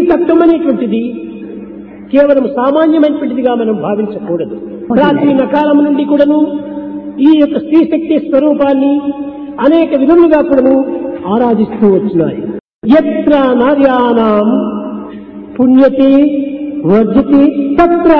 తత్వం అనేటువంటిది కేవలం సామాన్యమైనటువంటిదిగా మనం భావించకూడదు ప్రాచీన కాలం నుండి కూడాను ఈ యొక్క స్త్రీ శక్తి స్వరూపాన్ని అనేక విధములుగా కూడాను ఆరాధిస్తూ వచ్చినాయి ఎత్ర నార్యానాం పుణ్యతే వర్జతే తత్ర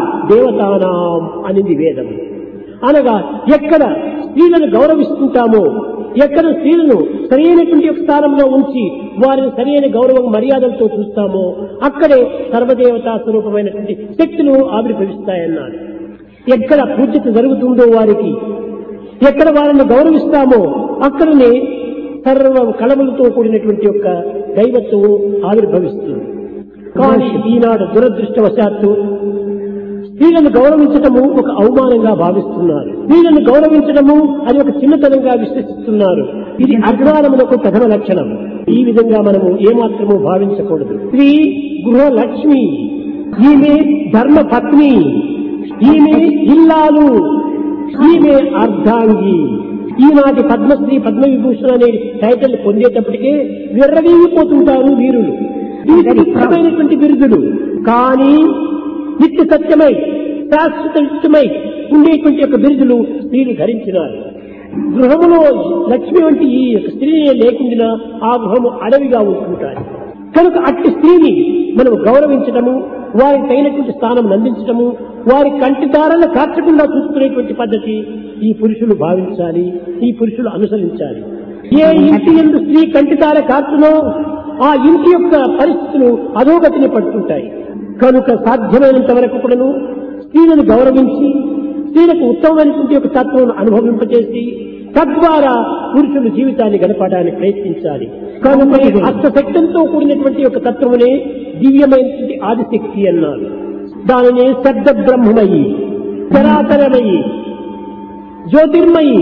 దేవతానాం అనేది వేదం అనగా ఎక్కడ స్త్రీలను గౌరవిస్తుంటామో ఎక్కడ స్త్రీలను సరైనటువంటి ఒక స్థానంలో ఉంచి వారిని సరైన గౌరవం మర్యాదలతో చూస్తామో అక్కడే సర్వదేవతా స్వరూపమైనటువంటి శక్తులు ఆవిర్భవిస్తాయన్నారు ఎక్కడ పూజ్యత జరుగుతుందో వారికి ఎక్కడ వారిని గౌరవిస్తామో అక్కడనే సర్వ కళములతో కూడినటువంటి యొక్క దైవత్వము ఆవిర్భవిస్తుంది కానీ ఈనాడు దురదృష్టవశాత్తు స్త్రీలను గౌరవించటము ఒక అవమానంగా భావిస్తున్నారు స్త్రీలను గౌరవించడము అది ఒక చిన్నతనంగా విశ్వసిస్తున్నారు ఇది అజ్ఞానములకు ప్రథమ లక్షణం ఈ విధంగా మనము ఏమాత్రము భావించకూడదు స్త్రీ గృహలక్ష్మి ఈమె ధర్మ పత్ని ఈమె ఇల్లాలు ఈమె అర్ధాంగి ఈనాటి పద్మశ్రీ పద్మవిభూషణ అనే టైటిల్ పొందేటప్పటికే విర్రవీగిపోతుంటారు వీరులు ఇవి పవిత్రమైనటువంటి బిరుదులు కానీ నిత్య సత్యమై శాశ్వత నిత్యమై ఉండేటువంటి యొక్క బిరుదులు స్త్రీలు ధరించినారు గృహములో లక్ష్మి వంటి ఈ యొక్క స్త్రీనే లేకుండా ఆ గృహము అడవిగా ఉంటుంటారు కనుక అట్టి స్త్రీని మనం గౌరవించటము వారికి తగినటువంటి స్థానం అందించటము వారి కంటిదారాలను కార్చకుండా చూసుకునేటువంటి పద్ధతి ఈ పురుషులు భావించాలి ఈ పురుషులు అనుసరించాలి ఏ ఇంటి ఎందు స్త్రీ కంటిదార కార్చునో ఆ ఇంటి యొక్క పరిస్థితులు అధోగతిని పడుతుంటాయి కనుక సాధ్యమైనంత వరకు కూడాను స్త్రీలను గౌరవించి స్త్రీలకు ఉత్తమమైనటువంటి యొక్క తత్వం అనుభవింపజేసి తద్వారా పురుషులు జీవితాన్ని గడపడానికి ప్రయత్నించాలి కనుక ఈ అష్టశక్తంతో కూడినటువంటి యొక్క తత్వమునే దివ్యమైనటువంటి ఆదిశక్తి అన్నారు దానిని శబ్ద బ్రహ్మమయి చరాచరమయి జ్యోతిర్మయి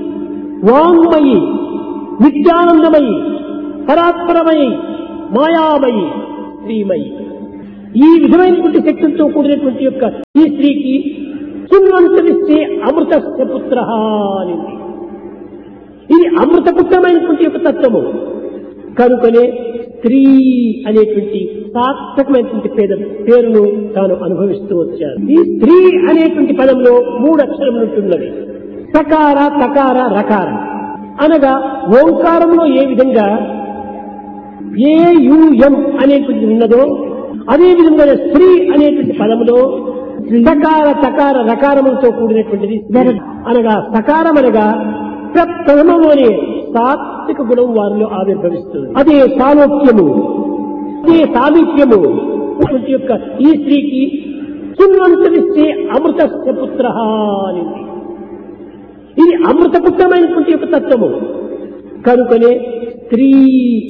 వాంగ్మయి నిత్యానందమయి పరాత్పరమయి మాయామయి స్త్రీమయి ఈ విధమైనటువంటి శక్తులతో కూడినటువంటి యొక్క ఈ స్త్రీకి సున్వంతరిస్తే అమృతస్య పుత్ర అనింది ఇది అమృతపుత్రమైనటువంటి యొక్క తత్వము కనుకనే స్త్రీ అనేటువంటి సార్థకమైనటువంటి పేద పేరును తాను అనుభవిస్తూ వచ్చారు ఈ స్త్రీ అనేటువంటి పదంలో మూడు అక్షరములు ఉంటున్నవి సకార తకార రకార అనగా ఓంకారంలో ఏ విధంగా ఏయుఎం అనేటువంటిది ఉన్నదో అదే విధంగా స్త్రీ అనేటువంటి పదములో సకార తకార రకారములతో కూడినటువంటిది స్త్రీ. అనగా సకారం అనగా ప్రథమము అనే సాత్విక గుణం వారిలో ఆవిర్భవిస్తుంది అదే సాలోక్యము అదే సామీప్యము అటువంటి యొక్క ఈ స్త్రీకి సున్వంతరిస్తే అమృతస్య పుత్ర అనింది ఇది అమృతపుత్రమైనటువంటి యొక్క తత్వము కనుకనే స్త్రీ